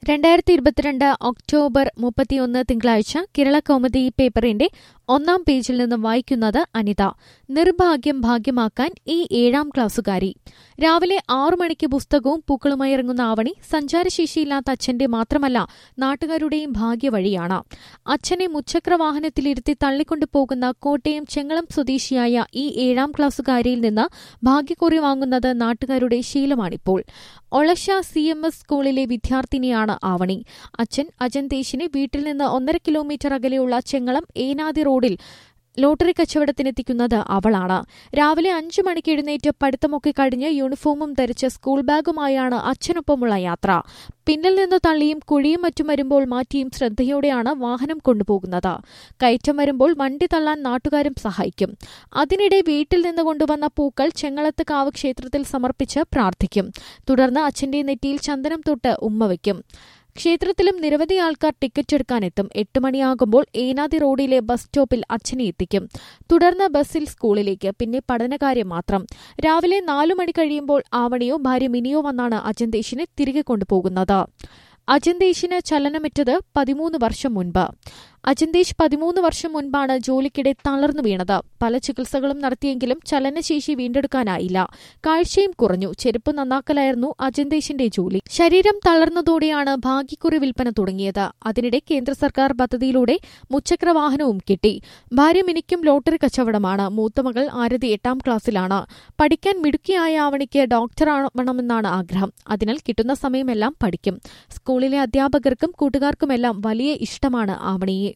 രണ്ടായിരത്തി ഇരുപത്തിരണ്ട് ഒക്ടോബർ മുപ്പത്തിയൊന്ന് തിങ്കളാഴ്ച കേരള കൗമുദി പേപ്പറിന്റെ ഒന്നാം പേജിൽ നിന്ന് വായിക്കുന്നത് അനിത നിർഭാഗ്യം ഭാഗ്യമാക്കാൻ ഈ ഏഴാം ക്ലാസ്സുകാരി രാവിലെ ആറു മണിക്ക് പുസ്തകവും പൂക്കളുമായി ഇറങ്ങുന്ന ആവണി സഞ്ചാരശേഷിയില്ലാത്ത അച്ഛന്റെ മാത്രമല്ല നാട്ടുകാരുടെയും ഭാഗ്യവഴിയാണ് അച്ഛനെ മുച്ചക്ര വാഹനത്തിലിരുത്തി തള്ളിക്കൊണ്ടു പോകുന്ന കോട്ടയം ചെങ്ങളം സ്വദേശിയായ ഈ ഏഴാം ക്ലാസ്സുകാരിയിൽ നിന്ന് ഭാഗ്യക്കുറി വാങ്ങുന്നത് നാട്ടുകാരുടെ ശീലമാണിപ്പോൾ ഒളശ സി എം എസ് സ്കൂളിലെ വിദ്യാർത്ഥിനിയാണ് ആവണി അച്ഛൻ അജന്തേശിനെ വീട്ടിൽ നിന്ന് ഒന്നര കിലോമീറ്റർ അകലെയുള്ള ചെങ്ങളം ഏനാതി റോഡിൽ ലോട്ടറി കച്ചവടത്തിനെത്തിക്കുന്നത് അവളാണ് രാവിലെ അഞ്ചു മണിക്ക് എഴുന്നേറ്റ് പഠിത്തമൊക്കെ കഴിഞ്ഞ് യൂണിഫോമും ധരിച്ച് സ്കൂൾ ബാഗുമായാണ് അച്ഛനൊപ്പമുള്ള യാത്ര പിന്നിൽ നിന്ന് തള്ളിയും കുഴിയും മറ്റും വരുമ്പോൾ മാറ്റിയും ശ്രദ്ധയോടെയാണ് വാഹനം കൊണ്ടുപോകുന്നത് കയറ്റം വരുമ്പോൾ വണ്ടി തള്ളാൻ നാട്ടുകാരും സഹായിക്കും അതിനിടെ വീട്ടിൽ നിന്ന് കൊണ്ടുവന്ന പൂക്കൾ ചെങ്ങളത്ത് കാവ് ക്ഷേത്രത്തിൽ സമർപ്പിച്ച് പ്രാർത്ഥിക്കും തുടർന്ന് അച്ഛന്റെ നെറ്റിയിൽ ചന്ദനം തൊട്ട് ഉമ്മ വയ്ക്കും ക്ഷേത്രത്തിലും നിരവധി ആൾക്കാർ ടിക്കറ്റ് എടുക്കാനെത്തും എട്ട് മണിയാകുമ്പോൾ ഏനാതി റോഡിലെ ബസ് സ്റ്റോപ്പിൽ അച്ഛനെ എത്തിക്കും തുടർന്ന് ബസ്സിൽ സ്കൂളിലേക്ക് പിന്നെ പഠനകാര്യം മാത്രം രാവിലെ നാലു മണി കഴിയുമ്പോൾ ആവണിയോ ഭാര്യ മിനിയോ വന്നാണ് അജന്തേഷിനെ തിരികെ കൊണ്ടുപോകുന്നത് അജന്തേഷിന് ചലനമറ്റത് പതിമൂന്ന് വർഷം മുൻപ് അജന്തേഷ് പതിമൂന്ന് വർഷം മുൻപാണ് ജോലിക്കിടെ തളർന്നു വീണത് പല ചികിത്സകളും നടത്തിയെങ്കിലും ചലനശേഷി വീണ്ടെടുക്കാനായില്ല കാഴ്ചയും കുറഞ്ഞു ചെരുപ്പ് നന്നാക്കലായിരുന്നു അജന്തേഷിന്റെ ജോലി ശരീരം തളർന്നതോടെയാണ് ഭാഗ്യക്കുറി വിൽപ്പന തുടങ്ങിയത് അതിനിടെ കേന്ദ്ര സർക്കാർ പദ്ധതിയിലൂടെ മുച്ചക്ര വാഹനവും കിട്ടി ഭാര്യ മിനിക്കും ലോട്ടറി കച്ചവടമാണ് മൂത്തമകൾ ആരതി എട്ടാം ക്ലാസ്സിലാണ് പഠിക്കാൻ മിടുക്കിയായ ആവണിക്ക് ഡോക്ടറാവണമെന്നാണ് ആഗ്രഹം അതിനാൽ കിട്ടുന്ന സമയമെല്ലാം പഠിക്കും സ്കൂളിലെ അധ്യാപകർക്കും കൂട്ടുകാർക്കുമെല്ലാം വലിയ ഇഷ്ടമാണ് ആവണിയെ